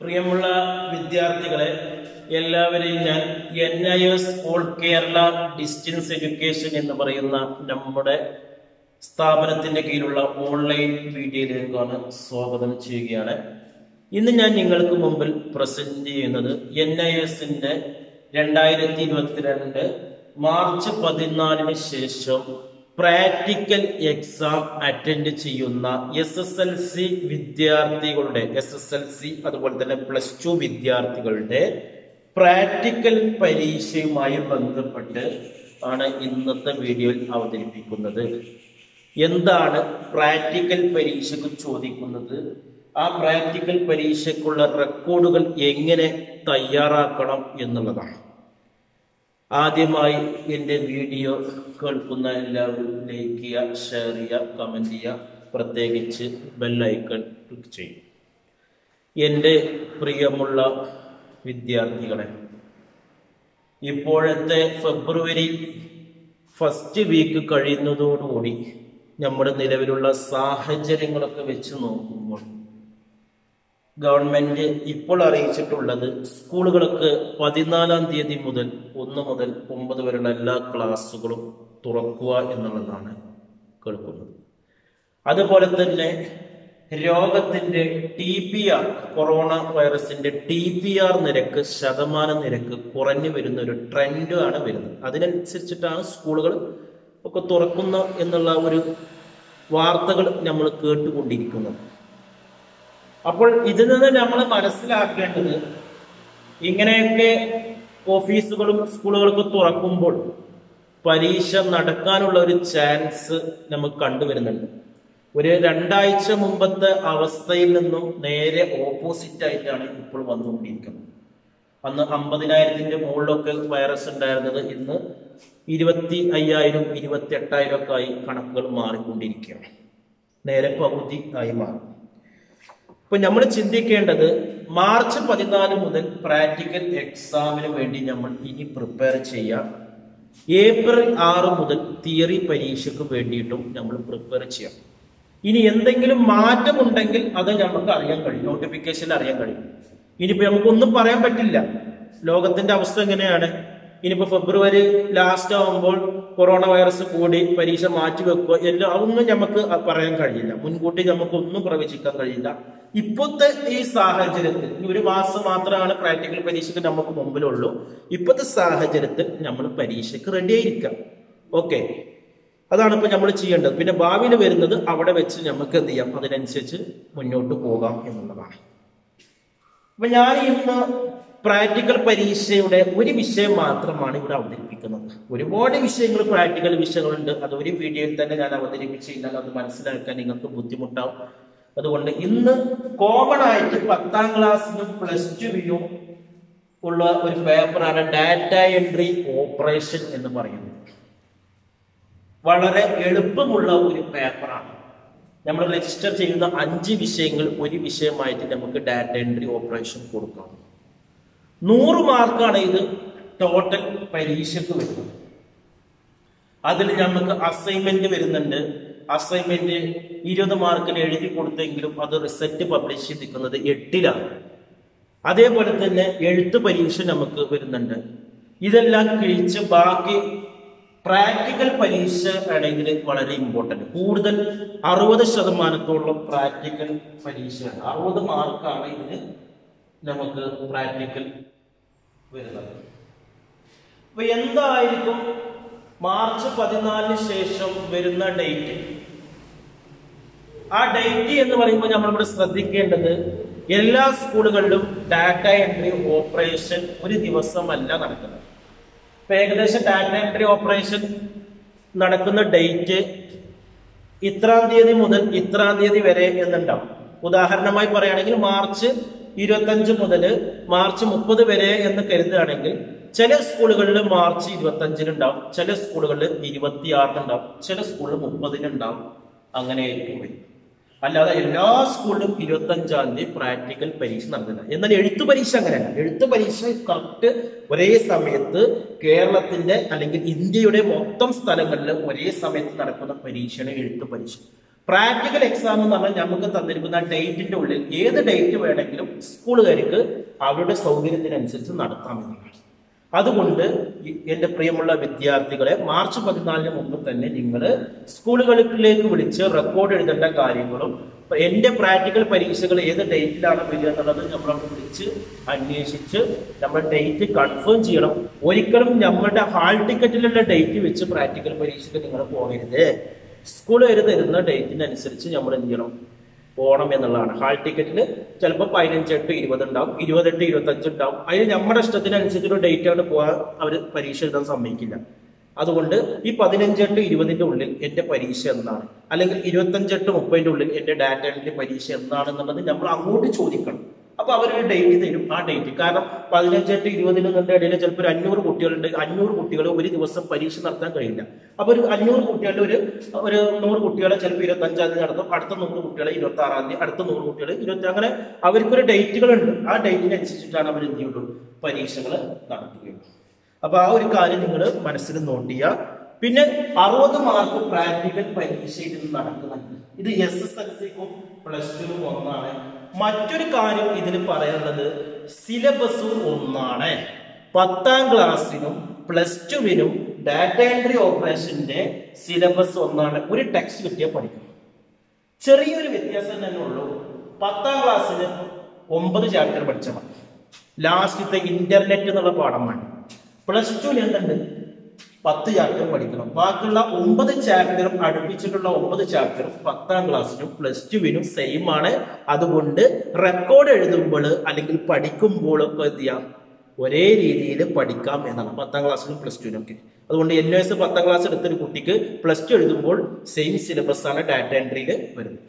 പ്രിയമുള്ള വിദ്യാർത്ഥികളെ എല്ലാവരെയും ഞാൻ N I S all Kerala distance education എന്ന് പറയുന്ന നമ്മുടെ സ്ഥാപനത്തിന്റെ കീഴിലുള്ള ഓൺലൈൻ വീഡിയോയിലേക്കാണ് സ്വാഗതം ചെയ്യുകയാണ് ഇന്ന് ഞാൻ നിങ്ങൾക്ക് മുമ്പിൽ പ്രസന്റ് ചെയ്യുന്നത് എൻ ഐ എസിന്റെ രണ്ടായിരത്തി ഇരുപത്തിരണ്ട് മാർച്ച് പതിനാലിന് ശേഷം പ്രാക്ടിക്കൽ എക്സാം അറ്റൻഡ് ചെയ്യുന്ന എസ് എസ് എൽ സി വിദ്യാർത്ഥികളുടെ എസ് എസ് എൽ സി അതുപോലെ തന്നെ പ്ലസ് ടു വിദ്യാർത്ഥികളുടെ പ്രാക്ടിക്കൽ പരീക്ഷയുമായി ബന്ധപ്പെട്ട് ആണ് ഇന്നത്തെ വീഡിയോയിൽ അവതരിപ്പിക്കുന്നത് എന്താണ് പ്രാക്ടിക്കൽ പരീക്ഷയ്ക്ക് ചോദിക്കുന്നത് ആ പ്രാക്ടിക്കൽ പരീക്ഷയ്ക്കുള്ള റെക്കോർഡുകൾ എങ്ങനെ തയ്യാറാക്കണം എന്നുള്ളതാണ് ആദ്യമായി എൻ്റെ വീഡിയോ കേൾക്കുന്ന എല്ലാവരും ലൈക്ക് ചെയ്യുക ഷെയർ ചെയ്യുക കമൻറ്റ് ചെയ്യുക പ്രത്യേകിച്ച് ബെല്ലൈക്കൺ ക്ലിക്ക് ചെയ്യും എൻ്റെ പ്രിയമുള്ള വിദ്യാർത്ഥികളെ ഇപ്പോഴത്തെ ഫെബ്രുവരി ഫസ്റ്റ് വീക്ക് കഴിയുന്നതോടുകൂടി നമ്മുടെ നിലവിലുള്ള സാഹചര്യങ്ങളൊക്കെ വെച്ച് നോക്കുമ്പോൾ ഗവൺമെന്റ് ഇപ്പോൾ അറിയിച്ചിട്ടുള്ളത് സ്കൂളുകൾക്ക് പതിനാലാം തീയതി മുതൽ ഒന്ന് മുതൽ ഒമ്പത് വരെയുള്ള എല്ലാ ക്ലാസ്സുകളും തുറക്കുക എന്നുള്ളതാണ് കേൾക്കുന്നത് അതുപോലെ തന്നെ രോഗത്തിന്റെ ടി പി ആർ കൊറോണ വൈറസിന്റെ ടി പി ആർ നിരക്ക് ശതമാന നിരക്ക് കുറഞ്ഞു വരുന്ന ഒരു ട്രെൻഡ് ആണ് വരുന്നത് അതിനനുസരിച്ചിട്ടാണ് സ്കൂളുകൾ ഒക്കെ തുറക്കുന്ന എന്നുള്ള ഒരു വാർത്തകൾ നമ്മൾ കേട്ടുകൊണ്ടിരിക്കുന്നത് അപ്പോൾ ഇതിൽ നിന്ന് നമ്മൾ മനസ്സിലാക്കേണ്ടത് ഇങ്ങനെയൊക്കെ ഓഫീസുകളും സ്കൂളുകളൊക്കെ തുറക്കുമ്പോൾ പരീക്ഷ നടക്കാനുള്ള ഒരു ചാൻസ് നമുക്ക് കണ്ടുവരുന്നുണ്ട് ഒരു രണ്ടാഴ്ച മുമ്പത്തെ അവസ്ഥയിൽ നിന്നും നേരെ ഓപ്പോസിറ്റ് ആയിട്ടാണ് ഇപ്പോൾ വന്നുകൊണ്ടിരിക്കുന്നത് അന്ന് അമ്പതിനായിരത്തിന്റെ മുകളിലൊക്കെ വൈറസ് ഉണ്ടായിരുന്നത് ഇന്ന് ഇരുപത്തി അയ്യായിരം ഇരുപത്തി എട്ടായിരം ഒക്കെ ആയി കണക്കുകൾ മാറിക്കൊണ്ടിരിക്കുകയാണ് നേരെ പകുതി ആയി മാറും ഇപ്പൊ നമ്മൾ ചിന്തിക്കേണ്ടത് മാർച്ച് പതിനാല് മുതൽ പ്രാക്ടിക്കൽ എക്സാമിന് വേണ്ടി നമ്മൾ ഇനി പ്രിപ്പയർ ചെയ്യാം ഏപ്രിൽ ആറ് മുതൽ തിയറി പരീക്ഷയ്ക്ക് വേണ്ടിയിട്ടും നമ്മൾ പ്രിപ്പയർ ചെയ്യാം ഇനി എന്തെങ്കിലും മാറ്റമുണ്ടെങ്കിൽ അത് നമുക്ക് അറിയാൻ കഴിയും നോട്ടിഫിക്കേഷനിൽ അറിയാൻ കഴിയും ഇനിയിപ്പോ നമുക്കൊന്നും പറയാൻ പറ്റില്ല ലോകത്തിന്റെ അവസ്ഥ എങ്ങനെയാണ് ഇനിയിപ്പോ ഫെബ്രുവരി ലാസ്റ്റ് ആവുമ്പോൾ കൊറോണ വൈറസ് കൂടി പരീക്ഷ മാറ്റി വെക്കുക എല്ലാം അതൊന്നും നമുക്ക് പറയാൻ കഴിയില്ല മുൻകൂട്ടി നമുക്കൊന്നും പ്രവചിക്കാൻ കഴിയില്ല ഇപ്പോഴത്തെ ഈ സാഹചര്യത്തിൽ ഒരു മാസം മാത്രമാണ് പ്രാക്ടിക്കൽ പരീക്ഷയ്ക്ക് നമുക്ക് മുമ്പിലുള്ളൂ ഇപ്പോഴത്തെ സാഹചര്യത്തിൽ നമ്മൾ പരീക്ഷയ്ക്ക് റെഡി ആയിരിക്കാം ഓക്കെ അതാണ് ഇപ്പൊ നമ്മൾ ചെയ്യേണ്ടത് പിന്നെ ഭാവിയിൽ വരുന്നത് അവിടെ വെച്ച് നമുക്ക് എന്ത് ചെയ്യാം അതിനനുസരിച്ച് മുന്നോട്ട് പോകാം എന്നുള്ളതാണ് അപ്പൊ ഞാൻ ഇന്ന് പ്രാക്ടിക്കൽ പരീക്ഷയുടെ ഒരു വിഷയം മാത്രമാണ് ഇവിടെ അവതരിപ്പിക്കുന്നത് ഒരുപാട് വിഷയങ്ങൾ പ്രാക്ടിക്കൽ വിഷയങ്ങളുണ്ട് അത് ഒരു വീഡിയോയിൽ തന്നെ ഞാൻ അവതരിപ്പിച്ച് കഴിഞ്ഞാൽ അത് മനസ്സിലാക്കാൻ നിങ്ങൾക്ക് ബുദ്ധിമുട്ടാവും അതുകൊണ്ട് ഇന്ന് കോമൺ ആയിട്ട് പത്താം ക്ലാസ്സിനും പ്ലസ് ടുവിനും ഉള്ള ഒരു പേപ്പറാണ് ഡാറ്റ എൻട്രി ഓപ്പറേഷൻ എന്ന് പറയുന്നത് വളരെ എളുപ്പമുള്ള ഒരു പേപ്പറാണ് നമ്മൾ രജിസ്റ്റർ ചെയ്യുന്ന അഞ്ച് വിഷയങ്ങൾ ഒരു വിഷയമായിട്ട് നമുക്ക് ഡാറ്റ എൻട്രി ഓപ്പറേഷൻ കൊടുക്കാം നൂറ് മാർക്കാണ് ഇത് ടോട്ടൽ പരീക്ഷയ്ക്ക് വരുന്നത് അതിൽ നമുക്ക് അസൈൻമെന്റ് വരുന്നുണ്ട് അസൈൻമെന്റ് ഇരുപത് മാർക്കിന് എഴുതി കൊടുത്തെങ്കിലും അത് റിസൾട്ട് പബ്ലിഷ് ചെയ്തിരിക്കുന്നത് എട്ടിലാണ് അതേപോലെ തന്നെ എഴുത്ത് പരീക്ഷ നമുക്ക് വരുന്നുണ്ട് ഇതെല്ലാം കഴിച്ച് ബാക്കി പ്രാക്ടിക്കൽ പരീക്ഷ ആണെങ്കിൽ വളരെ ഇമ്പോർട്ടന്റ് കൂടുതൽ അറുപത് ശതമാനത്തോളം പ്രാക്ടിക്കൽ പരീക്ഷയാണ് അറുപത് മാർക്കാണ് ഇതിന് നമുക്ക് പ്രാക്ടിക്കൽ വരുന്നത് അപ്പൊ എന്തായിരിക്കും മാർച്ച് പതിനാലിന് ശേഷം വരുന്ന ഡേറ്റ് ആ ഡേറ്റ് എന്ന് പറയുമ്പോൾ നമ്മളിവിടെ ശ്രദ്ധിക്കേണ്ടത് എല്ലാ സ്കൂളുകളിലും ഡാറ്റ എൻട്രി ഓപ്പറേഷൻ ഒരു ദിവസമല്ല നടക്കുന്നത് ഇപ്പൊ ഏകദേശം ഡാറ്റ എൻട്രി ഓപ്പറേഷൻ നടക്കുന്ന ഡേറ്റ് ഇത്രാം തീയതി മുതൽ ഇത്രാം തീയതി വരെ എന്നുണ്ടാവും ഉദാഹരണമായി പറയുകയാണെങ്കിൽ മാർച്ച് ഇരുപത്തഞ്ച് മുതൽ മാർച്ച് മുപ്പത് വരെ എന്ന് കരുതുകയാണെങ്കിൽ ചില സ്കൂളുകളിൽ മാർച്ച് ഇരുപത്തി അഞ്ചിനുണ്ടാവും ചില സ്കൂളുകളിൽ ഇരുപത്തി ആറിനുണ്ടാവും ചില സ്കൂളിൽ മുപ്പതിനുണ്ടാവും അങ്ങനെയായിരിക്കും വരും അല്ലാതെ എല്ലാ സ്കൂളിലും ഇരുപത്തി അഞ്ചാം തീയതി പ്രാക്ടിക്കൽ പരീക്ഷ നടന്നില്ല എന്നാൽ എഴുത്തു പരീക്ഷ അങ്ങനെയല്ല എഴുത്തു പരീക്ഷ കറക്റ്റ് ഒരേ സമയത്ത് കേരളത്തിന്റെ അല്ലെങ്കിൽ ഇന്ത്യയുടെ മൊത്തം സ്ഥലങ്ങളിൽ ഒരേ സമയത്ത് നടക്കുന്ന പരീക്ഷയാണ് എഴുത്തു പരീക്ഷ പ്രാക്ടിക്കൽ എക്സാം എന്ന് പറഞ്ഞാൽ നമുക്ക് തന്നിരിക്കുന്ന ഡേറ്റിന്റെ ഉള്ളിൽ ഏത് ഡേറ്റ് വേണമെങ്കിലും സ്കൂളുകാർക്ക് അവരുടെ സൗകര്യത്തിനനുസരിച്ച് നടത്താമെന്നാണ് അതുകൊണ്ട് ഈ- എന്റെ പ്രിയമുള്ള വിദ്യാർത്ഥികളെ മാർച്ച് പതിനാലിന് മുമ്പ് തന്നെ നിങ്ങൾ സ്കൂളുകളിലേക്ക് വിളിച്ച് റെക്കോർഡ് എഴുതേണ്ട കാര്യങ്ങളും ഇപ്പൊ എന്റെ പ്രാക്ടിക്കൽ പരീക്ഷകൾ ഏത് ഡേറ്റിലാണ് വരിക എന്നുള്ളത് നമ്മൾ അവിടെ വിളിച്ച് അന്വേഷിച്ച് നമ്മൾ ഡേറ്റ് കൺഫേം ചെയ്യണം ഒരിക്കലും നമ്മുടെ ഹാൾ ടിക്കറ്റിലുള്ള ഡേറ്റ് വെച്ച് പ്രാക്ടിക്കൽ പരീക്ഷയ്ക്ക് നിങ്ങൾ പോകരുത് സ്കൂളുകാർ തരുന്ന ഡേറ്റിനനുസരിച്ച് നമ്മൾ എന്ത് ചെയ്യണം പോകണം എന്നുള്ളതാണ് ഹാൾ ടിക്കറ്റിൽ ചിലപ്പോൾ പതിനഞ്ചെട്ട് ഇരുപത് ഉണ്ടാവും ഇരുപത്തെട്ട് ഇരുപത്തഞ്ച് ഉണ്ടാവും അതിന് നമ്മുടെ ഇഷ്ടത്തിനനുസരിച്ചൊരു ഡേറ്റ് ആണ് പോകാൻ അവർ പരീക്ഷ എഴുതാൻ സമ്മതിക്കില്ല അതുകൊണ്ട് ഈ പതിനഞ്ചെട്ട് ഇരുപതിന്റെ ഉള്ളിൽ എന്റെ പരീക്ഷ എന്താണ് അല്ലെങ്കിൽ ഇരുപത്തഞ്ചെട്ട് മുപ്പതിന്റെ ഉള്ളിൽ എന്റെ ഡാറ്റ എൻട്രി പരീക്ഷ എന്താണെന്നുള്ളത് നമ്മൾ അങ്ങോട്ട് ചോദിക്കണം അപ്പൊ അവരൊരു ഡേറ്റ് തരും ആ ഡേറ്റ് കാരണം പതിനഞ്ചെട്ട് ഇരുപതിന് നിന്റെ ഇടയിൽ ചിലപ്പോൾ ഒരു അഞ്ഞൂറ് കുട്ടികളുണ്ട് അഞ്ഞൂറ് കുട്ടികൾ ഒരു ദിവസം പരീക്ഷ നടത്താൻ കഴിയില്ല അപ്പൊ ഒരു അഞ്ഞൂറ് കുട്ടികളുടെ ഒരു ഒരു നൂറ് കുട്ടികളെ ചിലപ്പോൾ ഇരുപത്തി അഞ്ചാം തീയതി നടത്തും അടുത്ത നൂറ് കുട്ടികളെ ഇരുപത്തി ആറാം തീയതി അടുത്ത നൂറ് കുട്ടികൾ ഇരുപത്തി അങ്ങനെ അവർക്കൊരു ഡേറ്റുകളുണ്ട് ആ ഡേറ്റിനനുസരിച്ചിട്ടാണ് അവർ എന്ത് ചെയ്യുള്ളൂ പരീക്ഷകൾ നടത്തുകയുള്ളൂ അപ്പൊ ആ ഒരു കാര്യം നിങ്ങൾ മനസ്സിൽ നോട്ട് ചെയ്യുക പിന്നെ അറുപത് മാർക്ക് പ്രാക്ടിക്കൽ പരീക്ഷയിൽ നിന്ന് നടക്കുന്നുണ്ട് ഇത് എസ് എസ് എൽ സിക്കും പ്ലസ് ടുനും ഒന്നാണ് മറ്റൊരു കാര്യം ഇതിൽ പറയാനുള്ളത് സിലബസും ഒന്നാണ് പത്താം ക്ലാസ്സിനും പ്ലസ് ടുവിനും ഡാറ്റ എൻട്രി ഓപ്പറേഷന്റെ സിലബസ് ഒന്നാണ് ഒരു ടെക്സ്റ്റ് കിട്ടിയാൽ പഠിക്കും ചെറിയൊരു വ്യത്യാസം തന്നെ ഉള്ളൂ പത്താം ക്ലാസ്സിന് ഒമ്പത് ചാപ്റ്റർ പഠിച്ചാൽ മതി ലാസ്റ്റത്തെ ഇന്റർനെറ്റ് എന്നുള്ള പാഠമാണ് പ്ലസ് ടുവിന് എന്തുണ്ട് പത്ത് ചാപ്റ്റർ പഠിക്കണം ബാക്കിയുള്ള ഒമ്പത് ചാപ്റ്ററും അടുപ്പിച്ചിട്ടുള്ള ഒമ്പത് ചാപ്റ്ററും പത്താം ക്ലാസ്സിനും പ്ലസ് ടുവിനും സെയിം ആണ് അതുകൊണ്ട് റെക്കോർഡ് എഴുതുമ്പോൾ അല്ലെങ്കിൽ പഠിക്കുമ്പോൾ ഒക്കെ എന്ത് ചെയ്യാം ഒരേ രീതിയിൽ പഠിക്കാം എന്നാണ് പത്താം ക്ലാസ്സിലും പ്ലസ് ടുവിനും ഒക്കെ അതുകൊണ്ട് എൻ എസ് പത്താം ക്ലാസ് എടുത്തൊരു കുട്ടിക്ക് പ്ലസ് ടു എഴുതുമ്പോൾ സെയിം സിലബസ് ആണ് ഡാറ്റ എൻട്രിയിൽ വരുന്നത്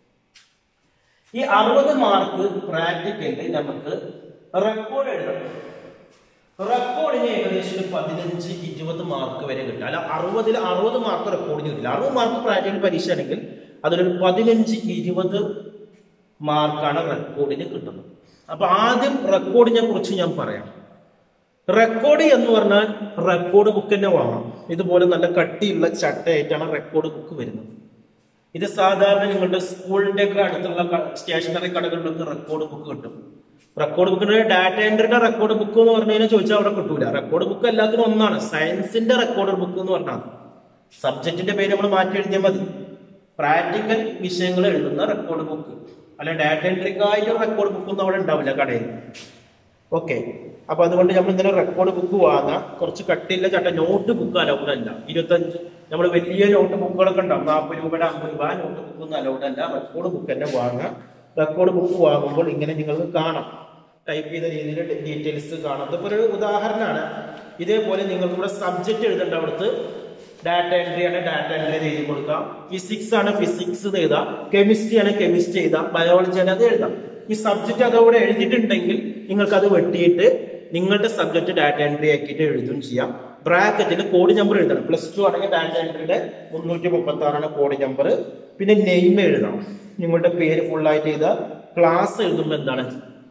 ഈ അറുപത് മാർക്ക് പ്രാക്ടിക്കലിൽ നമുക്ക് റെക്കോർഡ് എഴുതണം റെക്കോർഡിന് ഏകദേശം ഒരു പതിനഞ്ച് ഇരുപത് മാർക്ക് വരെ കിട്ടും അല്ല അറുപതിൽ അറുപത് മാർക്ക് റെക്കോർഡിന് കിട്ടില്ല അറുപത് മാർക്ക് പ്രാക്ടിക്കൽ പരീക്ഷ ആണെങ്കിൽ അതിലൊരു പതിനഞ്ച് ഇരുപത് മാർക്കാണ് റെക്കോർഡിന് കിട്ടുന്നത് അപ്പൊ ആദ്യം റെക്കോർഡിനെ കുറിച്ച് ഞാൻ പറയാം റെക്കോർഡ് എന്ന് പറഞ്ഞാൽ റെക്കോർഡ് ബുക്ക് തന്നെ വാങ്ങണം ഇതുപോലെ നല്ല കട്ടിയുള്ള ചട്ടയായിട്ടാണ് റെക്കോർഡ് ബുക്ക് വരുന്നത് ഇത് സാധാരണ നിങ്ങളുടെ സ്കൂളിന്റെ ഒക്കെ അടുത്തുള്ള സ്റ്റേഷനറി കടകളിലൊക്കെ റെക്കോർഡ് ബുക്ക് കിട്ടും റെക്കോർഡ് ബുക്കിന്റെ ഡാറ്റ എൻട്രിയുടെ റെക്കോർഡ് ബുക്ക് എന്ന് പറഞ്ഞു കഴിഞ്ഞാൽ ചോദിച്ചാൽ അവിടെ കിട്ടൂല റെക്കോർഡ് ബുക്ക് എല്ലാത്തിനും ഒന്നാണ് സയൻസിന്റെ റെക്കോർഡ് ബുക്ക് എന്ന് പറഞ്ഞാൽ സബ്ജക്റ്റിന്റെ പേര് നമ്മൾ മാറ്റി എഴുതിയാൽ മതി പ്രാക്ടിക്കൽ വിഷയങ്ങൾ എഴുതുന്ന റെക്കോർഡ് ബുക്ക് അല്ല ഡാറ്റ എൻട്രിക്കായിട്ട് റെക്കോർഡ് ബുക്ക് ഒന്നും അവിടെ ഉണ്ടാവില്ല കടയിൽ ഓക്കെ അപ്പൊ അതുകൊണ്ട് നമ്മൾ ഇന്നലെ റെക്കോർഡ് ബുക്ക് വാങ്ങാം കുറച്ച് കട്ടിയുള്ള ചട്ട നോട്ട് ബുക്ക് അലൗഡ് അല്ല ഇരുപത്തഞ്ച് നമ്മൾ വലിയ നോട്ട് ബുക്കുകളൊക്കെ ഉണ്ടാവും നാൽപ്പത് രൂപയുടെ അമ്പത് രൂപ നോട്ട് ബുക്ക് ഒന്നും അലൗഡ് അല്ല റെക്കോർഡ് ബുക്ക് തന്നെ വാങ്ങാം റെക്കോർഡ് ബുക്ക് വാങ്ങുമ്പോൾ ഇങ്ങനെ നിങ്ങൾക്ക് കാണാം ടൈപ്പ് ചെയ്ത രീതിയിൽ ഡീറ്റെയിൽസ് കാണാം ഇതിപ്പോ ഒരു ഉദാഹരണമാണ് ഇതേപോലെ നിങ്ങൾക്ക് ഇവിടെ സബ്ജക്ട് എഴുതേണ്ട അവിടുത്തെ ഡാറ്റ എൻട്രി ആണ് ഡാറ്റ എൻട്രി എഴുതി കൊടുക്കാം ഫിസിക്സ് ആണ് ഫിസിക്സ് എഴുതാം കെമിസ്ട്രി ആണ് കെമിസ്ട്രി എഴുതാം ബയോളജി ആണ് അത് എഴുതാം ഈ സബ്ജക്റ്റ് അതവിടെ എഴുതിയിട്ടുണ്ടെങ്കിൽ നിങ്ങൾക്ക് അത് വെട്ടിയിട്ട് നിങ്ങളുടെ സബ്ജക്ട് ഡാറ്റ എൻട്രി ആക്കിയിട്ട് എഴുതുകയും ചെയ്യാം ബ്രാക്കറ്റിൽ കോഡ് നമ്പർ എഴുതണം പ്ലസ് ടു ആണെങ്കിൽ ഡാറ്റ എൻട്രിയുടെ മുന്നൂറ്റി മുപ്പത്തി ആറാണ് കോഡ് നമ്പർ പിന്നെ നെയിം എഴുതണം നിങ്ങളുടെ പേര് ഫുള്ളായിട്ട് ചെയ്ത ക്ലാസ് എഴുതുമ്പോൾ എന്താണ്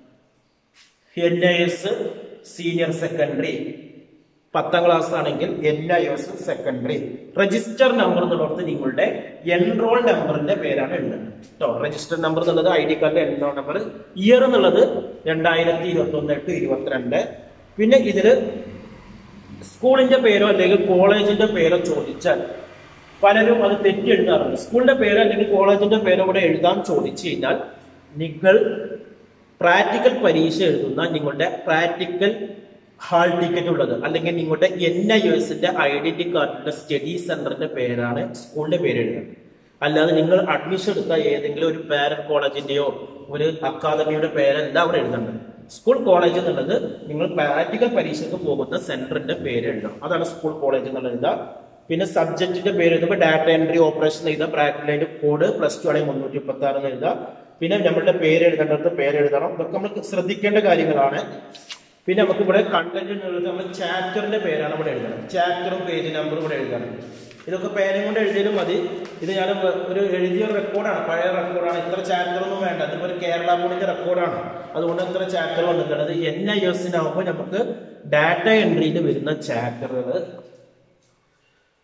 N I S senior secondary പത്താം ക്ലാസ് ആണെങ്കിൽ N I S secondary register number എന്നുള്ളത് നിങ്ങളുടെ എൻറോൾ നമ്പറിന്റെ പേരാണ് എഴുതേണ്ടത് കേട്ടോ രജിസ്റ്റർ നമ്പർ എന്നുള്ളത് ഐ ഡി കാർഡിന്റെ എൻറോൾ നമ്പർ ഇയർ എന്നുള്ളത് രണ്ടായിരത്തി ഇരുപത്തി ഒന്ന് എട്ട് ഇരുപത്തിരണ്ട് പിന്നെ ഇതില് സ്കൂളിന്റെ പേരോ അല്ലെങ്കിൽ കോളേജിന്റെ പേരോ ചോദിച്ചാൽ പലരും അത് തെറ്റി എഴുതാറുണ്ട് സ്കൂളിന്റെ പേരോ അല്ലെങ്കിൽ കോളേജിന്റെ പേരോ കൂടെ എഴുതാൻ ചോദിച്ചു കഴിഞ്ഞാൽ നിങ്ങൾ പ്രാക്ടിക്കൽ പരീക്ഷ എഴുതുന്ന നിങ്ങളുടെ പ്രാക്ടിക്കൽ ഹാൾ ടിക്കറ്റ് ഉള്ളത് അല്ലെങ്കിൽ നിങ്ങളുടെ എൻ ഐ എസിന്റെ ഐഡന്റി കാർഡിന്റെ സ്റ്റഡി സെന്ററിന്റെ പേരാണ് സ്കൂളിന്റെ പേര് എഴുതുന്നത് അല്ലാതെ നിങ്ങൾ അഡ്മിഷൻ എടുത്ത ഏതെങ്കിലും ഒരു പാരന്റ് കോളേജിന്റെയോ ഒരു അക്കാദമിയുടെ പേരല്ല അവിടെ എഴുതേണ്ടത് സ്കൂൾ കോളേജ് എന്നുള്ളത് നിങ്ങൾ പ്രാക്ടിക്കൽ പരീക്ഷയ്ക്ക് പോകുന്ന സെന്ററിന്റെ പേര് എഴുതണം അതാണ് സ്കൂൾ കോളേജ് എന്നുള്ളത് എഴുതുക പിന്നെ സബ്ജക്റ്റിന്റെ പേര് എഴുതുമ്പോൾ ഡാറ്റ എൻട്രി ഓപ്പറേഷൻ എഴുതാം പ്രാക്ടിക്കൽ അതിന്റെ കോഡ് പ്ലസ് ടു ആണെങ്കിൽ മുന്നൂറ്റി മുപ്പത്തി ആറ് എന്ന് എഴുതാം പിന്നെ നമ്മളുടെ പേര് എഴുതേണ്ടത് പേര് എഴുതണം ഇതൊക്കെ നമ്മൾ ശ്രദ്ധിക്കേണ്ട കാര്യങ്ങളാണ് പിന്നെ നമുക്ക് ഇവിടെ കണ്ടന്റ് എന്നുള്ളത് നമ്മൾ ചാപ്റ്ററിന്റെ പേരാണ് ഇവിടെ എഴുതണം ചാപ്റ്ററും പേജ് നമ്പറും ഇവിടെ എഴുതണം ഇതൊക്കെ പേരും കൊണ്ട് എഴുതിയാലും മതി ഇത് ഞാൻ ഒരു എഴുതിയ റെക്കോർഡാണ് പഴയ റെക്കോർഡാണ് ഇത്ര ചാപ്റ്റർ ഒന്നും വേണ്ട ഇതിപ്പോ ഒരു കേരള ബോർഡിന്റെ റെക്കോർഡാണ് അതുകൊണ്ട് ഇത്ര ചാപ്റ്റർ വന്നിട്ടുള്ളത് എൻ ഐ എസിനാകുമ്പോൾ നമുക്ക് ഡാറ്റ എൻട്രിയിൽ വരുന്ന ചാപ്റ്ററുകൾ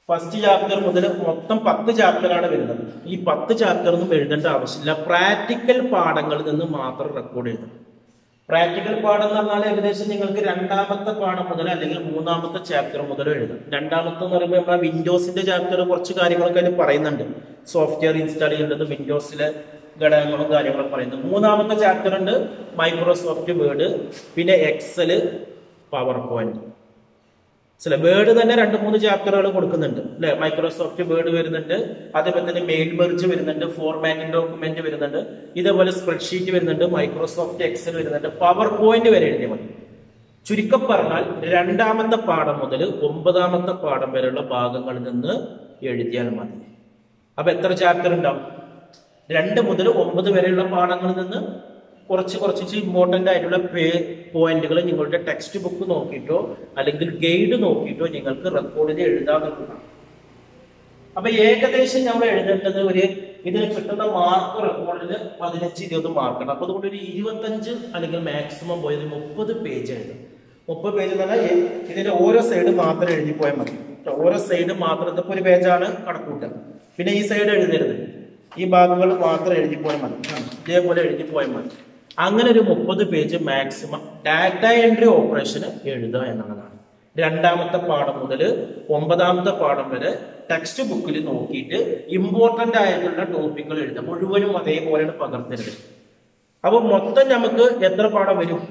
ഫസ്റ്റ് ചാപ്റ്റർ മുതൽ മൊത്തം പത്ത് ചാപ്റ്ററാണ് വരുന്നത് ഈ പത്ത് ചാപ്റ്ററൊന്നും എഴുതേണ്ട ആവശ്യമില്ല പ്രാക്ടിക്കൽ പാഠങ്ങളിൽ നിന്ന് മാത്രം റെക്കോർഡ് എഴുതണം പ്രാക്ടിക്കൽ പാഠം എന്ന് പറഞ്ഞാൽ ഏകദേശം നിങ്ങൾക്ക് രണ്ടാമത്തെ പാഠം മുതൽ അല്ലെങ്കിൽ മൂന്നാമത്തെ ചാപ്റ്റർ മുതൽ എഴുതാം രണ്ടാമത്തെ എന്ന് പറയുമ്പോൾ നമ്മുടെ വിൻഡോസിന്റെ ചാപ്റ്റർ കുറച്ച് കാര്യങ്ങളൊക്കെ അതിൽ പറയുന്നുണ്ട് സോഫ്റ്റ്വെയർ ഇൻസ്റ്റാൾ ചെയ്യേണ്ടത് വിൻഡോസിലെ ഘടകങ്ങളും കാര്യങ്ങളും പറയുന്നത് മൂന്നാമത്തെ ചാപ്റ്റർ ഉണ്ട് മൈക്രോസോഫ്റ്റ് വേർഡ് പിന്നെ എക്സല് പവർ പോയിന്റ് ചില വേർഡ് തന്നെ രണ്ട് മൂന്ന് ചാപ്റ്ററുകൾ കൊടുക്കുന്നുണ്ട് അല്ലെ മൈക്രോസോഫ്റ്റ് വേർഡ് വരുന്നുണ്ട് അതേപോലെ തന്നെ മെയിൽ മെർജ് വരുന്നുണ്ട് ഫോർമാറ്റിംഗ് ഡോക്യുമെന്റ് വരുന്നുണ്ട് ഇതേപോലെ സ്പ്രെഡ്ഷീറ്റ് വരുന്നുണ്ട് മൈക്രോസോഫ്റ്റ് എക്സൽ വരുന്നുണ്ട് പവർ പോയിന്റ് വരെ എഴുതിയാൽ മതി ചുരുക്കം പറഞ്ഞാൽ രണ്ടാമത്തെ പാഠം മുതൽ ഒമ്പതാമത്തെ പാഠം വരെയുള്ള ഭാഗങ്ങളിൽ നിന്ന് എഴുതിയാൽ മതി അപ്പൊ എത്ര ചാപ്റ്റർ ഉണ്ടാവും രണ്ട് മുതൽ ഒമ്പത് വരെയുള്ള പാഠങ്ങളിൽ നിന്ന് കുറച്ച് കുറച്ച് ഇമ്പോർട്ടന്റ് ആയിട്ടുള്ള പേ പോയിന്റുകൾ നിങ്ങളുടെ ടെക്സ്റ്റ് ബുക്ക് നോക്കിയിട്ടോ അല്ലെങ്കിൽ ഗൈഡ് നോക്കിയിട്ടോ നിങ്ങൾക്ക് റെക്കോർഡിൽ എഴുതാവുന്നതാണ് അപ്പൊ ഏകദേശം നമ്മൾ എഴുതേണ്ടത് ഒരു ഇതിന് കിട്ടുന്ന മാർക്ക് റെക്കോർഡിൽ പതിനഞ്ച് ഇരുപത് മാർക്കാണ് അപ്പൊ അതുകൊണ്ട് ഒരു ഇരുപത്തഞ്ച് അല്ലെങ്കിൽ മാക്സിമം പോയത് മുപ്പത് പേജ് എഴുതാം മുപ്പത് പേജ് എന്ന് പറഞ്ഞാൽ ഈ- ഇതിന്റെ ഓരോ സൈഡ് മാത്രം എഴുതി പോയാൽ മതി ട്ടോ. ഓരോ സൈഡ് മാത്രം ഇതിപ്പോ ഒരു പേജാണ് കണക്കൂട്ടുക പിന്നെ ഈ സൈഡ് എഴുതരുത് ഈ ഭാഗങ്ങൾ മാത്രം എഴുതി പോയാൽ മതി ആ, ഇതേപോലെ എഴുതി പോയാൽ മതി അങ്ങനെ ഒരു മുപ്പത് പേജ് മാക്സിമം ഡാറ്റ എൻട്രി ഓപ്പറേഷന് എഴുതുക എന്നുള്ളതാണ് രണ്ടാമത്തെ പാഠം മുതൽ ഒമ്പതാമത്തെ പാഠം വരെ ടെക്സ്റ്റ് ബുക്കിൽ നോക്കിയിട്ട് ഇമ്പോർട്ടന്റ് ആയിട്ടുള്ള ടോപ്പിക്കുകൾ എഴുതുക മുഴുവനും അതേപോലെയാണ് പകർത്തരുത് അപ്പൊ മൊത്തം നമുക്ക് എത്ര പാഠം വരും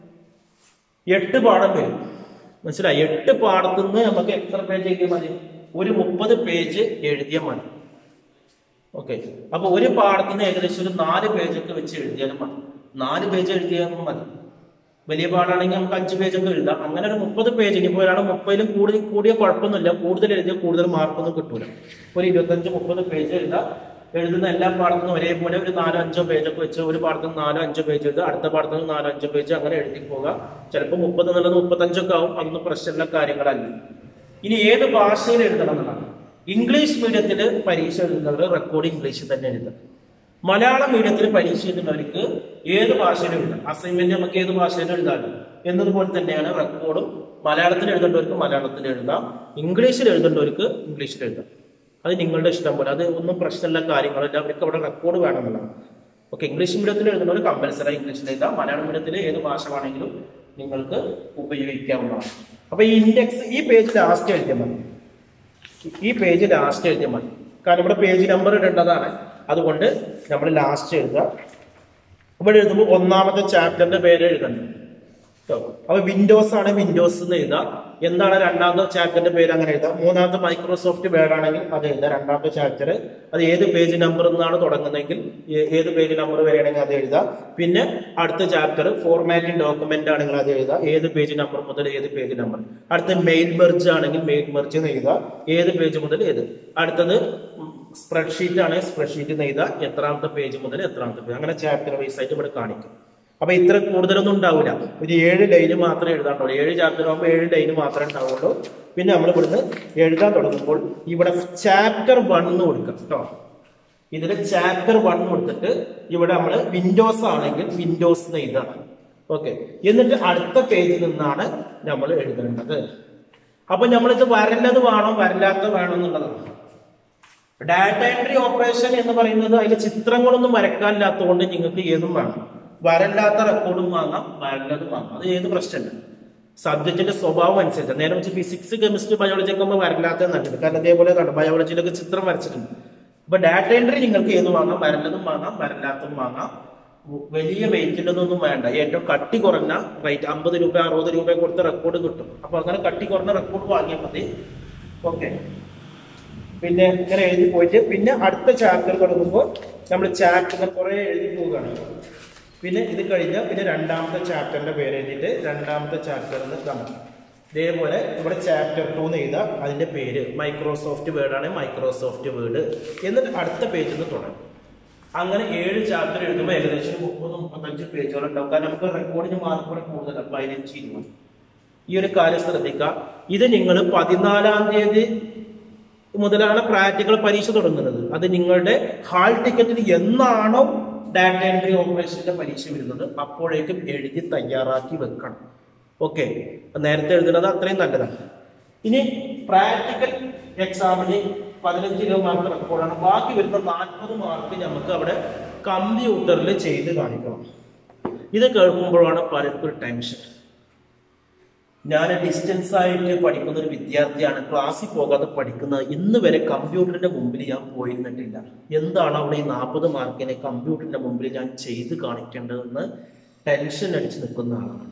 എട്ട് പാഠം വരും മനസ്സിലായി എട്ട് പാഠത്തു നിന്ന് നമുക്ക് എത്ര പേജ് എഴുതിയാൽ മതി ഒരു മുപ്പത് പേജ് എഴുതിയാൽ മതി ഓക്കെ അപ്പൊ ഒരു പാഠത്തിന് ഏകദേശം ഒരു നാല് പേജൊക്കെ വെച്ച് എഴുതിയാലും മതി നാല് പേജ് എഴുതിയാൽ മതി വലിയ പാടാണെങ്കിൽ നമുക്ക് അഞ്ച് പേജൊക്കെ എഴുതാം അങ്ങനെ ഒരു മുപ്പത് പേജ് ഇനിയിപ്പോൾ ഒരാൾ മുപ്പതിലും കൂടുതൽ കൂടിയ കുഴപ്പമൊന്നുമില്ല കൂടുതൽ എഴുതിയാൽ കൂടുതൽ മാർക്കൊന്നും കിട്ടൂല ഒരു ഇരുപത്തഞ്ച് മുപ്പത് പേജ് എഴുതാം എഴുതുന്ന എല്ലാ പാടത്തും ഒരേപോലെ ഒരു നാലോ അഞ്ചോ പേജൊക്കെ വെച്ച് ഒരു പാടത്തും നാലോ അഞ്ചോ പേജ് എഴുതുക അടുത്ത പാടത്തും നാലോ അഞ്ചോ പേജ് അങ്ങനെ എഴുതി പോകാം ചിലപ്പോൾ മുപ്പത് എന്നുള്ളത് മുപ്പത്തഞ്ചൊക്കെ ആവും അതൊന്നും പ്രശ്നമുള്ള കാര്യങ്ങളല്ല ഇനി ഏത് ഭാഷയിൽ എഴുതണം എന്നുള്ളതാണ് ഇംഗ്ലീഷ് മീഡിയത്തിൽ പരീക്ഷ എഴുതുന്നവർ റെക്കോർഡ് ഇംഗ്ലീഷിൽ തന്നെ എഴുതാം മലയാളം മീഡിയത്തിൽ പരീക്ഷ എഴുതുന്നവർക്ക് ഏത് ഭാഷയിലും എഴുതാം അസൈൻമെന്റ് നമുക്ക് ഏത് ഭാഷയിലും എഴുതാമല്ലോ എന്നതുപോലെ തന്നെയാണ് റെക്കോർഡും മലയാളത്തിൽ എഴുതേണ്ടവർക്ക് മലയാളത്തിൽ എഴുതാം ഇംഗ്ലീഷിൽ എഴുതേണ്ടവർക്ക് ഇംഗ്ലീഷിൽ എഴുതാം അത് നിങ്ങളുടെ ഇഷ്ടം പോലെ അത് ഒന്നും പ്രശ്നമുള്ള കാര്യങ്ങളല്ല അവർക്ക് അവിടെ റെക്കോർഡ് വേണമെന്നുള്ളതാണ് ഓക്കെ ഇംഗ്ലീഷ് മീഡിയത്തിൽ എഴുതുന്നവർ കമ്പൽസറി ഇംഗ്ലീഷിൽ എഴുതാം മലയാളം മീഡിയത്തിൽ ഏത് ഭാഷ വേണമെങ്കിലും നിങ്ങൾക്ക് ഉപയോഗിക്കാവുന്നതാണ് അപ്പൊ ഈ ഇൻഡെക്സ് ഈ പേജ് ലാസ്റ്റ് എഴുതിയാൽ മതി ഈ പേജ് ലാസ്റ്റ് എഴുതിയാൽ മതി കാരണം ഇവിടെ പേജ് നമ്പർ ഇടേണ്ടതാണ് അതുകൊണ്ട് നമ്മൾ ലാസ്റ്റ് എഴുതുക ഇവിടെ എഴുതുമ്പോൾ ഒന്നാമത്തെ ചാപ്റ്ററിന്റെ പേര് എഴുതണം കേട്ടോ അപ്പൊ വിൻഡോസ് ആണ് വിൻഡോസ് എന്ന് എഴുതാം എന്താണ് രണ്ടാമത്തെ ചാപ്റ്ററിന്റെ പേര് അങ്ങനെ എഴുതാം മൂന്നാമത്തെ മൈക്രോസോഫ്റ്റ് വേർഡ് ആണെങ്കിൽ അത് എഴുതാം രണ്ടാമത്തെ ചാപ്റ്റർ അത് ഏത് പേജ് നമ്പർ നിന്നാണ് തുടങ്ങുന്നതെങ്കിൽ ഏ- ഏത് പേജ് നമ്പർ വരെയാണെങ്കിൽ അത് എഴുതാം പിന്നെ അടുത്ത ചാപ്റ്റർ ഫോർമാറ്റിംഗ് ഡോക്യുമെന്റ് ആണെങ്കിൽ അത് എഴുതാം ഏത് പേജ് നമ്പർ മുതൽ ഏത് പേജ് നമ്പർ അടുത്ത മെയിൽ മെർജ് ആണെങ്കിൽ മെയിൽ മെർജ് എന്ന് എഴുതാം ഏത് പേജ് മുതൽ ഏത് അടുത്തത് സ്പ്രെഡ്ഷീറ്റ് ആണെങ്കിൽ സ്പ്രെഡ്ഷീറ്റ് എന്ന് എഴുതാം എത്രാമത്തെ പേജ് മുതൽ എത്രാമത്തെ പേജ് അങ്ങനെ ചാപ്റ്റർ വൈസ് ആയിട്ട് ഇവിടെ കാണിക്കും അപ്പൊ ഇത്ര കൂടുതലൊന്നും ഉണ്ടാവില്ല ഒരു ഏഴ് ലൈന് മാത്രമേ എഴുതാണ്ടുള്ളൂ ഏഴ് ചാപ്റ്റർ ആകുമ്പോൾ ഏഴ് ലൈന് മാത്രമേ ഉണ്ടാവുള്ളൂ പിന്നെ നമ്മൾ ഇവിടുന്ന് എഴുതാൻ തുടങ്ങുമ്പോൾ ഇവിടെ ചാപ്റ്റർ വൺ എന്ന് കൊടുക്കാം കേട്ടോ ഇതിൽ ചാപ്റ്റർ വൺ കൊടുത്തിട്ട് ഇവിടെ നമ്മൾ വിൻഡോസ് ആണെങ്കിൽ വിൻഡോസ് എന്ന് എഴുതാം ഓക്കെ എന്നിട്ട് അടുത്ത പേജിൽ നിന്നാണ് നമ്മൾ എഴുതേണ്ടത് അപ്പൊ നമ്മളിത് വരല്ലത് വേണോ വരല്ലാത്ത വേണോ എന്നുള്ളതാണ് ഡാറ്റ എൻട്രി ഓപ്പറേഷൻ എന്ന് പറയുന്നത് അതിൽ ചിത്രങ്ങളൊന്നും വരക്കാനില്ലാത്തതുകൊണ്ട് നിങ്ങൾക്ക് ഏതും വേണം വരല്ലാത്ത റെക്കോർഡും വാങ്ങാം വരല്ലതും വാങ്ങാം അത് ഏത് പ്രശ്നമില്ല സബ്ജക്റ്റിന്റെ സ്വഭാവം അനുസരിച്ച് നേരെ വെച്ച് ഫിസിക്സ് കെമിസ്ട്രി ബയോളജി ഒക്കെ ആകുമ്പോൾ വരല്ലാത്ത നല്ലത് കാരണം അതേപോലെ കണ്ടു ബയോളജിയിലൊക്കെ ചിത്രം വരച്ചിട്ടുണ്ട് ഇപ്പൊ ഡാറ്റ എൻട്രി നിങ്ങൾക്ക് ഏത് വാങ്ങാം വരല്ലതും വാങ്ങാം വരല്ലാത്തതും വാങ്ങാം വലിയ വെയിറ്റിലൊന്നും വേണ്ട ഏറ്റവും കട്ടി കുറഞ്ഞ റേറ്റ് അമ്പത് രൂപ അറുപത് രൂപ കൊടുത്ത റെക്കോർഡ് കിട്ടും അപ്പൊ അങ്ങനെ കട്ടി കുറഞ്ഞ റെക്കോർഡ് വാങ്ങിയാൽ മതി ഓക്കെ പിന്നെ ഇങ്ങനെ എഴുതി പോയിട്ട് പിന്നെ അടുത്ത ചാപ്റ്റർ തുടങ്ങുമ്പോൾ നമ്മൾ ചാപ്റ്റർ കുറെ എഴുതി പോവുകയാണ് പിന്നെ ഇത് കഴിഞ്ഞാൽ പിന്നെ രണ്ടാമത്തെ ചാപ്റ്ററിന്റെ പേര് എഴുതിയിട്ട് രണ്ടാമത്തെ ചാപ്റ്റർ എന്ന് കാണാം ഇതേപോലെ ഇവിടെ ചാപ്റ്റർ ടു എന്ന് എഴുതാം അതിന്റെ പേര് മൈക്രോസോഫ്റ്റ് വേർഡ് ആണ് മൈക്രോസോഫ്റ്റ് വേർഡ് എന്നിട്ട് അടുത്ത പേജിൽ നിന്ന് തുടങ്ങും അങ്ങനെ ഏഴ് ചാപ്റ്റർ എഴുതുമ്പോൾ ഏകദേശം മുപ്പത് മുപ്പത്തഞ്ച് പേജുകൾ ഉണ്ടാവും കാരണം നമുക്ക് റെക്കോർഡിന് മാർക്ക് കൂടെ കൂടുതലാണ് പതിനഞ്ച് ഇരുപത് ഈ ഒരു കാര്യം ശ്രദ്ധിക്കുക ഇത് നിങ്ങൾ പതിനാലാം തീയതി മുതലാണ് പ്രാക്ടിക്കൽ പരീക്ഷ തുടങ്ങുന്നത് അത് നിങ്ങളുടെ ഹാൾ ടിക്കറ്റിൽ എന്നാണോ ഡാറ്റ എൻട്രി ഓപ്പറേഷന്റെ പരീക്ഷ വരുന്നത് അപ്പോഴേക്കും എഴുതി തയ്യാറാക്കി വെക്കണം ഓക്കെ നേരത്തെ എഴുതുന്നത് അത്രയും നല്ലതാണ് ഇനി പ്രാക്ടിക്കൽ എക്സാമിന് പതിനഞ്ച് കിലോ മാർക്ക് റെക്കോർഡാണ് ബാക്കി വരുന്ന നാൽപ്പത് മാർക്ക് നമുക്ക് അവിടെ കമ്പ്യൂട്ടറിൽ ചെയ്ത് കാണിക്കണം ഇത് കേൾക്കുമ്പോഴാണ് പലർക്കും ഒരു ടെൻഷൻ ഞാൻ ഡിസ്റ്റൻസ് ആയിട്ട് പഠിക്കുന്ന ഒരു വിദ്യാർത്ഥിയാണ് ക്ലാസ്സിൽ പോകാതെ പഠിക്കുന്നത് ഇന്ന് വരെ കമ്പ്യൂട്ടറിന്റെ മുമ്പിൽ ഞാൻ പോയിരുന്നിട്ടില്ല എന്താണ് അവിടെ ഈ നാൽപ്പത് മാർക്കിനെ കമ്പ്യൂട്ടറിന്റെ മുമ്പിൽ ഞാൻ ചെയ്ത് കാണിക്കേണ്ടതെന്ന് ടെൻഷൻ അടിച്ച് നിൽക്കുന്ന ആളാണ്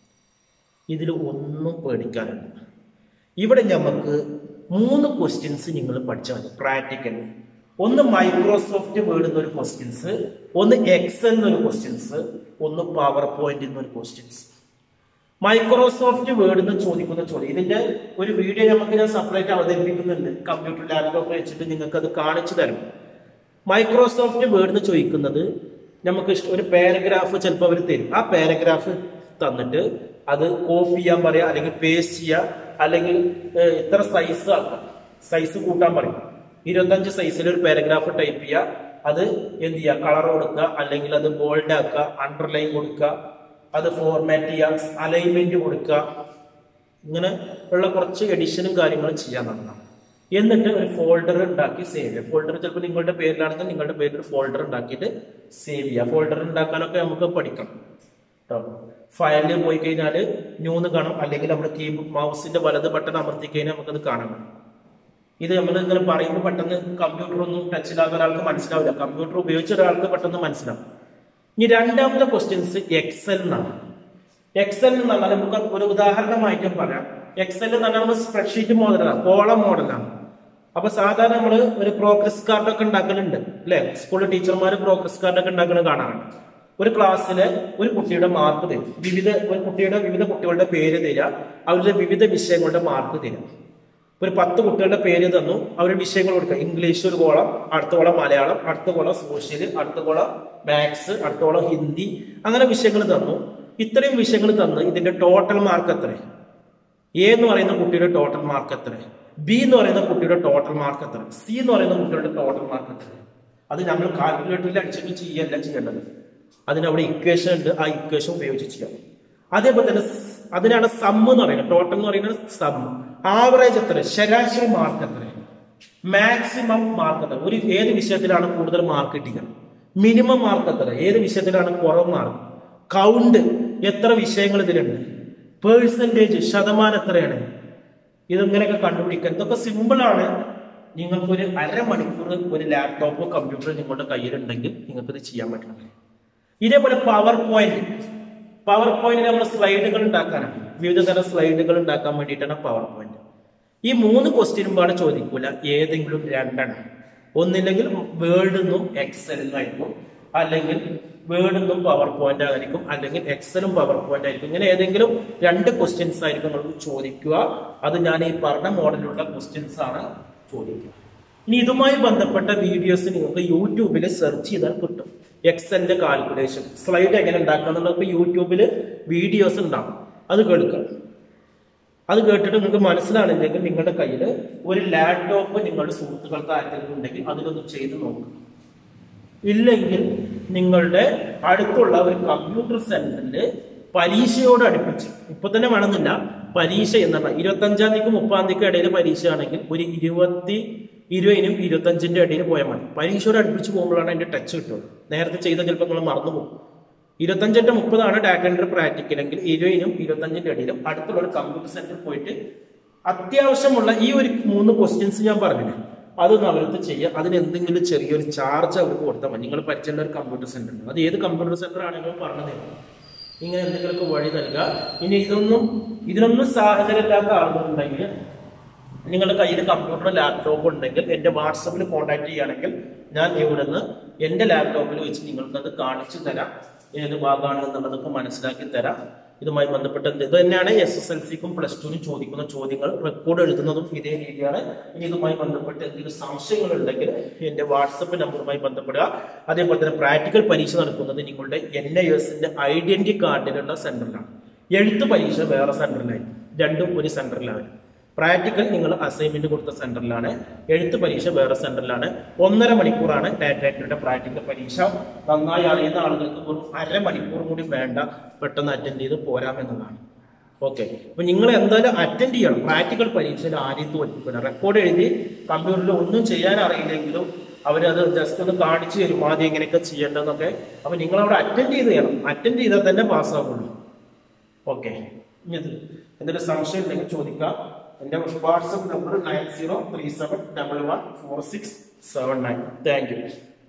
ഇതിൽ ഒന്നും പേടിക്കാനില്ല ഇവിടെ നമുക്ക് മൂന്ന് ക്വസ്റ്റ്യൻസ് നിങ്ങൾ പഠിച്ചാൽ മതി പ്രാക്ടിക്കൽ ഒന്ന് മൈക്രോസോഫ്റ്റ് വേർഡ് എന്നൊരു ക്വസ്റ്റ്യൻസ് ഒന്ന് എക്സൽ എന്നൊരു ക്വസ്റ്റ്യൻസ് ഒന്ന് പവർ പോയിന്റ് എന്നൊരു ക്വസ്റ്റ്യൻസ് മൈക്രോസോഫ്റ്റ് വേർഡ് എന്ന് ചോദിക്കുന്ന ചോദ്യം ഇതിന്റെ ഒരു വീഡിയോ നമുക്ക് ഞാൻ സെപ്പറേറ്റ് അവതരിപ്പിക്കുന്നുണ്ട് കമ്പ്യൂട്ടർ ലാപ്ടോപ്പ് വെച്ചിട്ട് നിങ്ങൾക്ക് അത് കാണിച്ചു തരും മൈക്രോസോഫ്റ്റ് വേർഡ് എന്ന് ചോദിക്കുന്നത് നമുക്ക് ഇഷ്ടം ഒരു പാരഗ്രാഫ് ചിലപ്പോൾ അവർ തരും ആ പാരഗ്രാഫ് തന്നിട്ട് അത് കോപ്പി ചെയ്യാൻ പറയാം അല്ലെങ്കിൽ പേസ്റ്റ് ചെയ്യുക അല്ലെങ്കിൽ ഏഹ്, ഇത്ര സൈസ് ആക്കാം സൈസ് കൂട്ടാൻ പറയും ഇരുപത്തഞ്ച് സൈസിൽ ഒരു പാരഗ്രാഫ് ടൈപ്പ് ചെയ്യുക അത് എന്ത് ചെയ്യുക കളർ കൊടുക്കുക അല്ലെങ്കിൽ അത് ബോൾഡ് ആക്കുക അണ്ടർലൈൻ കൊടുക്കുക അത് ഫോർമാറ്റ് ചെയ്യുക അലൈൻമെന്റ് കൊടുക്കുക ഇങ്ങനെ ഉള്ള കുറച്ച് എഡിഷനും കാര്യങ്ങളും ചെയ്യാൻ നടക്കണം എന്നിട്ട് ഒരു ഫോൾഡർ ഉണ്ടാക്കി സേവ് ചെയ്യുക ഫോൾഡർ ചിലപ്പോൾ നിങ്ങളുടെ പേരിലാണെങ്കിൽ നിങ്ങളുടെ പേരിൽ ഒരു ഫോൾഡർ ഉണ്ടാക്കിയിട്ട് സേവ് ചെയ്യുക ഫോൾഡർ ഉണ്ടാക്കാനൊക്കെ നമുക്ക് പഠിക്കണം കേട്ടോ ഫയലിൽ പോയി കഴിഞ്ഞാൽ ന്യൂന്ന് കാണും അല്ലെങ്കിൽ നമ്മുടെ കീബോർഡ് മൗസിന്റെ വലത് ബട്ടൺ അമർത്തി കഴിഞ്ഞാൽ നമുക്കത് കാണാൻ ഇത് നമ്മൾ ഇങ്ങനെ പറയുമ്പോൾ പെട്ടെന്ന് കമ്പ്യൂട്ടർ ഒന്നും ടച്ച് ഇല്ലാത്ത ഒരാൾക്ക് മനസ്സിലാവില്ല കമ്പ്യൂട്ടർ ഉപയോഗിച്ച ഒരാൾക്ക് പെട്ടെന്ന് മനസ്സിലാവും ഇനി രണ്ടാമത്തെ ക്വസ്റ്റ്യൻസ് എക്സൽ എന്നാണ് എക്സൽ എന്ന് പറഞ്ഞാൽ നമുക്ക് ഒരു ഉദാഹരണമായിട്ടും പറയാം എക്സൽ എന്ന് പറഞ്ഞാൽ നമ്മൾ സ്പ്രെഡ്ഷീറ്റ് മോഡലാണ് കോളം മോഡലാണ് അപ്പൊ സാധാരണ നമ്മൾ ഒരു പ്രോഗ്രസ് കാർഡൊക്കെ ഉണ്ടാക്കലുണ്ട് അല്ലെ സ്കൂളിൽ ടീച്ചർമാർ പ്രോഗ്രസ് കാർഡൊക്കെ ഉണ്ടാക്കുന്നത് കാണാറുണ്ട് ഒരു ക്ലാസ്സില് ഒരു കുട്ടിയുടെ മാർക്ക് തരും വിവിധ ഒരു കുട്ടിയുടെ വിവിധ കുട്ടികളുടെ പേര് തരിക അവരുടെ വിവിധ വിഷയങ്ങളുടെ മാർക്ക് തരിക ഒരു പത്ത് കുട്ടികളുടെ പേര് തന്നു അവരുടെ വിഷയങ്ങൾ കൊടുക്കുക ഇംഗ്ലീഷ് ഒരു കോളം അടുത്ത കോളം മലയാളം അടുത്ത കോളം സോഷ്യൽ അടുത്ത കോളം മാത്സ് അടുത്ത കോളം ഹിന്ദി അങ്ങനെ വിഷയങ്ങൾ തന്നു ഇത്രയും വിഷയങ്ങൾ തന്ന് ഇതിന്റെ ടോട്ടൽ മാർക്ക് എത്ര എ എന്ന് പറയുന്ന കുട്ടിയുടെ ടോട്ടൽ മാർക്ക് എത്ര ബി എന്ന് പറയുന്ന കുട്ടിയുടെ ടോട്ടൽ മാർക്ക് എത്ര സി എന്ന് പറയുന്ന കുട്ടിയുടെ ടോട്ടൽ മാർക്ക് എത്ര അത് നമ്മൾ കാൽക്കുലേറ്ററിൽ അടിച്ചിട്ട് ചെയ്യല്ല ചെയ്യേണ്ടത് അതിനവിടെ ഇക്വേഷൻ ഉണ്ട് ആ ഇക്വേഷൻ ഉപയോഗിച്ച് ചെയ്യാം അതേപോലെ തന്നെ സ് അതിനാണ് സം എന്ന് പറയുന്നത് ടോട്ടൽ എന്ന് പറയുന്നത് സം ആവറേജ് എത്ര ശരാശരി മാർക്ക് എത്ര മാക്സിമം മാർക്ക് എത്ര ഒരു ഏത് വിഷയത്തിലാണ് കൂടുതൽ മാർക്ക് കിട്ടിയത് മിനിമം മാർക്ക് എത്ര ഏത് വിഷയത്തിലാണ് കുറവ് മാർക്ക് കൗണ്ട് എത്ര വിഷയങ്ങൾ ഇതിലുണ്ട് പേഴ്സൻറ്റേജ് ശതമാനം എത്രയാണ് ഇതിങ്ങനെയൊക്കെ കണ്ടുപിടിക്കാൻ ഇതൊക്കെ സിമ്പിൾ ആണ് നിങ്ങൾക്ക് ഒരു അരമണിക്കൂർ ഒരു ലാപ്ടോപ്പോ കമ്പ്യൂട്ടറോ നിങ്ങളുടെ കയ്യിലുണ്ടെങ്കിൽ നിങ്ങൾക്ക് ഇത് ചെയ്യാൻ പറ്റണം ഇതേപോലെ പവർ പോയിന്റ് പവർ പോയിന്റ് നമ്മൾ സ്ലൈഡുകൾ ഉണ്ടാക്കാനാണ് വിവിധ തരം സ്ലൈഡുകൾ ഉണ്ടാക്കാൻ വേണ്ടിയിട്ടാണ് പവർ പോയിന്റ് ഈ മൂന്ന് ക്വസ്റ്റ്യനും പാടെ ചോദിക്കൂല ഏതെങ്കിലും രണ്ടെണ്ണം ഒന്നില്ലെങ്കിൽ വേർഡ് നിന്നും എക്സൽ ആയിരിക്കും അല്ലെങ്കിൽ വേർഡ് നിന്നും പവർ പോയിന്റ് ആയിരിക്കും അല്ലെങ്കിൽ എക്സലും പവർ പോയിന്റ് ആയിരിക്കും ഇങ്ങനെ ഏതെങ്കിലും രണ്ട് ക്വസ്റ്റ്യൻസ് ആയിരിക്കും നമുക്ക് ചോദിക്കുക അത് ഞാൻ ഈ പറഞ്ഞ മോഡലിലുള്ള ക്വസ്റ്റ്യൻസ് ആണ് ചോദിക്കുക ഇനി ഇതുമായി ബന്ധപ്പെട്ട വീഡിയോസ് നിങ്ങൾക്ക് യൂട്യൂബിൽ സെർച്ച് ചെയ്താൽ കിട്ടും എക്സലിന്റെ കാൽക്കുലേഷൻ സ്ലൈഡ് എങ്ങനെ ഉണ്ടാക്കാന്നുള്ളതൊക്കെ യൂട്യൂബിൽ വീഡിയോസ് ഉണ്ടാവും അത് കേൾക്കുക അത് കേട്ടിട്ട് നിങ്ങൾക്ക് മനസ്സിലാണില്ലെങ്കിൽ നിങ്ങളുടെ കയ്യിൽ ഒരു ലാപ്ടോപ്പ് നിങ്ങളുടെ സുഹൃത്തുക്കൾക്ക് ആരെങ്കിലും ഉണ്ടെങ്കിൽ അതിലൊന്ന് ചെയ്ത് നോക്കുക ഇല്ലെങ്കിൽ നിങ്ങളുടെ അടുത്തുള്ള ഒരു കമ്പ്യൂട്ടർ സെന്ററിൽ പരീക്ഷയോട് അടുപ്പിച്ച് ഇപ്പൊ തന്നെ വേണമെന്നില്ല പരീക്ഷ എന്നാണ് ഇരുപത്തി അഞ്ചാം തീയതിക്ക് മുപ്പാം തീയതിക്ക് ഇടയിൽ പരീക്ഷ ആണെങ്കിൽ ഒരു ഇരുപത്തി ഇരുപതിനും ഇരുപത്തഞ്ചിന്റെ ഇടയിൽ പോയാൽ മതി പരീക്ഷയോട് അടുപ്പിച്ച് പോകുമ്പോഴാണ് അതിന്റെ ടച്ച് കിട്ടുന്നത് നേരത്തെ ചെയ്ത ചിലപ്പോൾ നിങ്ങൾ മറന്നു പോകും ഇരുപത്തഞ്ചിന്റെ മുപ്പതാണ് ഡാറ്റ എൻട്രി പ്രാക്ടിക്കൽ എങ്കിൽ ഇരുപതിനും ഇരുപത്തഞ്ചിന്റെ ഇടയിലും അടുത്തുള്ള ഒരു കമ്പ്യൂട്ടർ സെന്ററിൽ പോയിട്ട് അത്യാവശ്യമുള്ള ഈ ഒരു മൂന്ന് ക്വസ്റ്റ്യൻസ് ഞാൻ പറഞ്ഞില്ലേ അതൊന്ന് അവർക്ക് ചെയ്യുക അതിന് എന്തെങ്കിലും ചെറിയൊരു ചാർജ് അവർക്ക് കൊടുത്താൽ മതി നിങ്ങൾ പരിചയമുള്ള ഒരു കമ്പ്യൂട്ടർ സെന്റർ ഉണ്ട് അത് ഏത് കമ്പ്യൂട്ടർ സെന്റർ ആണെങ്കിലും പറഞ്ഞു തരും ഇങ്ങനെ എന്തെങ്കിലുമൊക്കെ വഴി നൽകുക ഇനി ഇതൊന്നും ഇതിനൊന്നും സാഹചര്യമില്ലാത്ത ആളുകളുണ്ടെങ്കിൽ നിങ്ങളുടെ കയ്യിൽ കമ്പ്യൂട്ടർ ലാപ്ടോപ്പ് ഉണ്ടെങ്കിൽ എൻ്റെ വാട്സപ്പിൽ കോൺടാക്ട് ചെയ്യുകയാണെങ്കിൽ ഞാൻ ഇവിടുന്ന് എൻ്റെ ലാപ്ടോപ്പിൽ വെച്ച് നിങ്ങൾക്കത് കാണിച്ചു തരാം ഏത് ഭാഗമാണ് എന്നുള്ളതൊക്കെ മനസ്സിലാക്കി തരാം ഇതുമായി ബന്ധപ്പെട്ട ഇത് തന്നെയാണ് എസ് എസ് എൽ സിക്കും പ്ലസ് ടുവിനും ചോദിക്കുന്ന ചോദ്യങ്ങൾ റെക്കോർഡ് എഴുതുന്നതും ഇതേ രീതിയാണ് ഇനി ഇതുമായി ബന്ധപ്പെട്ട് എന്തെങ്കിലും സംശയങ്ങൾ ഉണ്ടെങ്കിൽ എൻ്റെ വാട്സപ്പ് നമ്പറുമായി ബന്ധപ്പെടുക അതേപോലെ തന്നെ പ്രാക്ടിക്കൽ പരീക്ഷ നടക്കുന്നത് നിങ്ങളുടെ എൻ ഐ എസിന്റെ ഐഡന്റിറ്റി കാർഡിലുള്ള സെന്ററിലാണ് എഴുത്ത് പരീക്ഷ വേറെ സെന്ററിലായിരിക്കും രണ്ടും ഒരു സെന്ററിലാണ് പ്രാക്ടിക്കൽ നിങ്ങൾ അസൈൻമെന്റ് കൊടുത്ത സെന്ററിലാണ് എഴുത്ത് പരീക്ഷ വേറെ സെന്ററിലാണ് ഒന്നര മണിക്കൂറാണ് ഡാറ്റ എൻട്രിയുടെ പ്രാക്ടിക്കൽ പരീക്ഷ നന്നായി അറിയുന്ന ആളുകൾക്ക് ഒരു അരമണിക്കൂർ കൂടി വേണ്ട പെട്ടെന്ന് അറ്റൻഡ് ചെയ്ത് പോരാമെന്നതാണ് ഓക്കെ അപ്പൊ നിങ്ങൾ എന്തായാലും അറ്റൻഡ് ചെയ്യണം പ്രാക്ടിക്കൽ പരീക്ഷയിൽ ആദ്യത്ത് പഠിക്കണം റെക്കോർഡ് എഴുതി കമ്പ്യൂട്ടറിൽ ഒന്നും ചെയ്യാൻ അറിയില്ലെങ്കിലും അവരത് ജസ്റ്റ് ഒന്ന് കാണിച്ചു തരും ആദ്യം എങ്ങനെയൊക്കെ ചെയ്യേണ്ടതെന്നൊക്കെ അപ്പൊ നിങ്ങൾ അവിടെ അറ്റൻഡ് ചെയ്ത് ചെയ്യണം അറ്റൻഡ് ചെയ്താൽ തന്നെ പാസ്സാവുള്ളൂ ഓക്കെ ഇനി ഇത് എന്തെങ്കിലും സംശയം ഉണ്ടെങ്കിൽ ചോദിക്കാം എന്റെ WhatsApp number nine zero three seven double one four six seven nine thank U